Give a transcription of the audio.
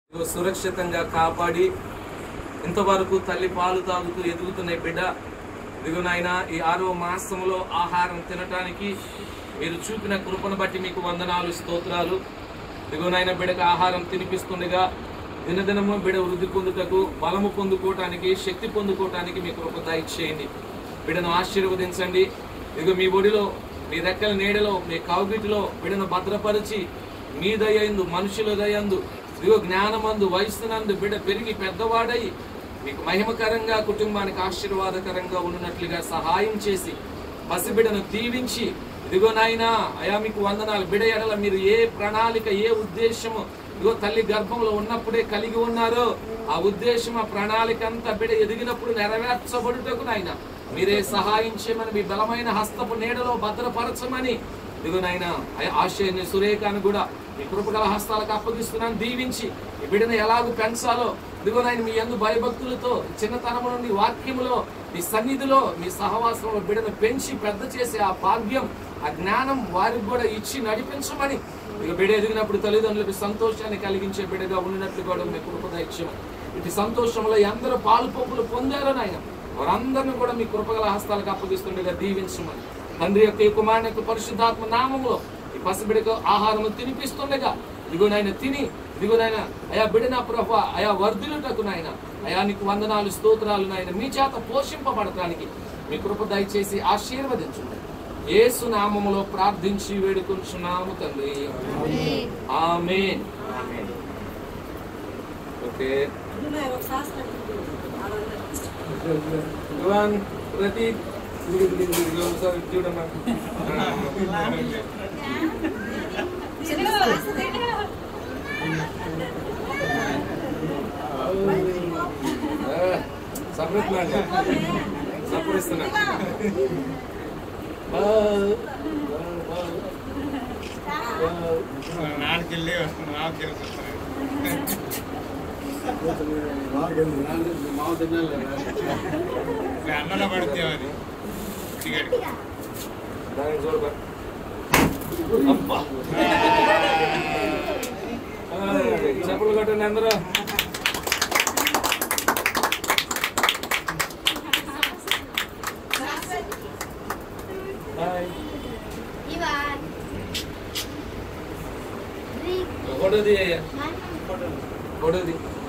ఇదిగో సురక్షితంగా కాపాడి ఇంతవరకు తల్లి పాలు తాగుతూ ఎదుగుతున్న ఈ బిడ్డ ఇదిగో నాయన ఈ ఆరో మాసంలో ఆహారం తినటానికి మీరు చూపిన కృపను బట్టి మీకు వందనాలు స్తోత్రాలు ఇదిగో నాయన బిడ్డకు ఆహారం తినిపిస్తుండగా దినదినము బిడ వృద్ధి పొందుటకు బలము పొందుకోవటానికి శక్తి పొందుకోవటానికి మీ కృప దయచేయండి బిడ్డను ఆశీర్వదించండి ఇదిగో మీ ఒడిలో మీ రెక్కల నీడలో మీ కౌగిటిలో బిడ్డను భద్రపరిచి మీ దయందు మనుషుల దయందు ఇదిగో జ్ఞానమందు వయసునందు బిడ్డ పెరిగి పెద్దవాడై మీకు మహిమకరంగా కుటుంబానికి ఆశీర్వాదకరంగా ఉన్నట్లుగా సహాయం చేసి పసిబిడను దీవించి ఇదిగో నాయనా అయా మీకు వందనాలు బిడ ఎడల మీరు ఏ ప్రణాళిక ఏ ఉద్దేశము ఇదిగో తల్లి గర్భంలో ఉన్నప్పుడే కలిగి ఉన్నారో ఆ ఉద్దేశం ఆ ప్రణాళిక అంతా బిడ ఎదిగినప్పుడు నెరవేర్చబడుటకు నాయన మీరే సహాయం చేయమని మీ బలమైన హస్తపు నీడలో భద్రపరచమని ఇదిగో నాయన ఆశయాన్ని సురేఖను కూడా మీ కృపగల హస్తాలకు అప్పగిస్తున్నాను దీవించి ఈ బిడ్డను ఎలాగూ పెంచాలో ఇదిగో నాయన మీ ఎందు భయభక్తులతో చిన్నతనము నుండి వాక్యములో మీ సన్నిధిలో మీ సహవాసంలో బిడ్డను పెంచి పెద్ద చేసే ఆ భాగ్యం ఆ జ్ఞానం వారికి కూడా ఇచ్చి నడిపించమని ఇక బిడ్డ ఎదిగినప్పుడు తల్లిదండ్రులకు సంతోషాన్ని కలిగించే బిడ్డగా ఉండినట్లు కూడా మీ కృప దయచేయమని ఇటు సంతోషంలో ఎందరూ పాలు పంపులు పొందారో నాయన వారందరిని కూడా మీ కృపగల హస్తాలకు అప్పగిస్తుండగా దీవించమని తండ్రి యొక్క ఈ కుమారుని యొక్క పరిశుద్ధాత్మ నామములో ఈ పసిబిడకు ఆహారము తినిపిస్తుండగా ఇదిగో నాయన తిని ఇదిగో నాయన అయా బిడన ప్రభు అయా వర్ధులుటకు నాయన అయా నీకు వందనాలు స్తోత్రాలు నాయన మీ చేత పోషింపబడటానికి మీ కృప దయచేసి ఆశీర్వదించండి యేసు నామములో ప్రార్థించి వేడుకుంటున్నాము తండ్రి ఆమేన్ ఓకే ఇవాన్ ప్రదీప్ ఇదిగో, ఇదిగో, ఇదిగో, ఇదిగో, ఒకసారి చూడమ్మా సపరేట్ సపరిస్తున్నా నాలుకెళ్ళి వస్తుంది నాలుకెళ్ళి వస్తుంది అన్నలో పడితే అది టికెట్ దానికి చూడబా అబ్బా చెప్పులు కొట్టండి అందరూ హాయ్ Iwan. Rick. ఫోటోది Mana? ఫోటోది